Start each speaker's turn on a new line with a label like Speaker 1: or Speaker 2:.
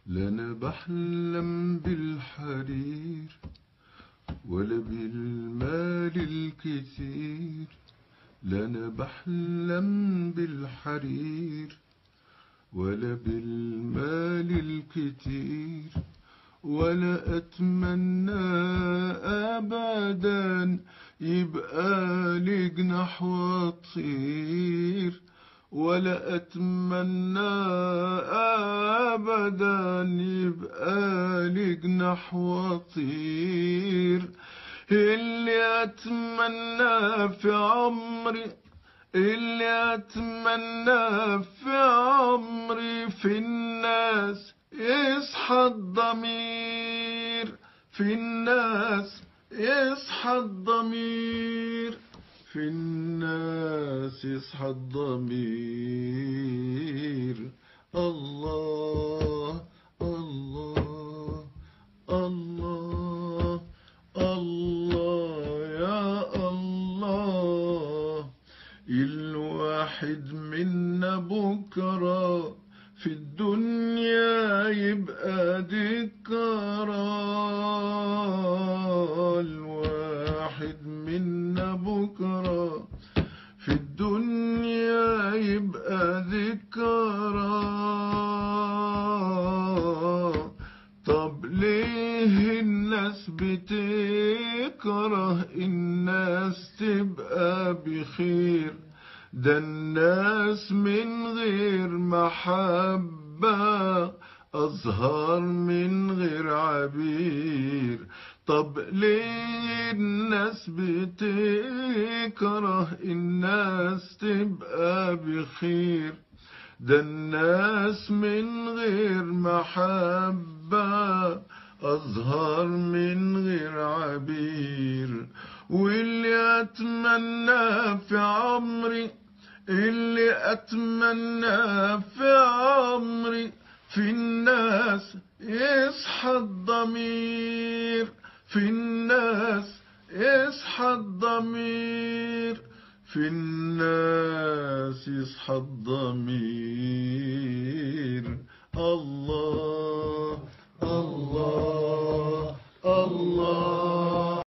Speaker 1: لا انا بحلم بالحرير ولا بالمال الكثير لا انا بحلم بالحرير ولا بالمال الكتير ولا اتمنى ابدا يبقى لي جناح واطير ولا اتمنى ابدا يبقى لي جناح واطير اللي اتمنى في عمري اللي اتمنى في عمري في الناس يصحى الضمير في الناس يصحى الضمير في الناس يصحى الضمير الله الله الله الله يا الله الواحد منا بكرة في الدنيا يبقى ذكرى الواحد منا بكرة في الدنيا يبقى ذكرى طب ليه الناس بتكره الناس تبقى بخير ده الناس من غير محبة أزهار من غير عبير طب ليه الناس بتكره الناس تبقى بخير ده الناس من غير محبة أزهار من غير عبير واللي أتمنى في عمري اللي أتمنى في عمري في الناس يصحى الضمير في الناس يصحى الضمير في الناس يصحى الضمير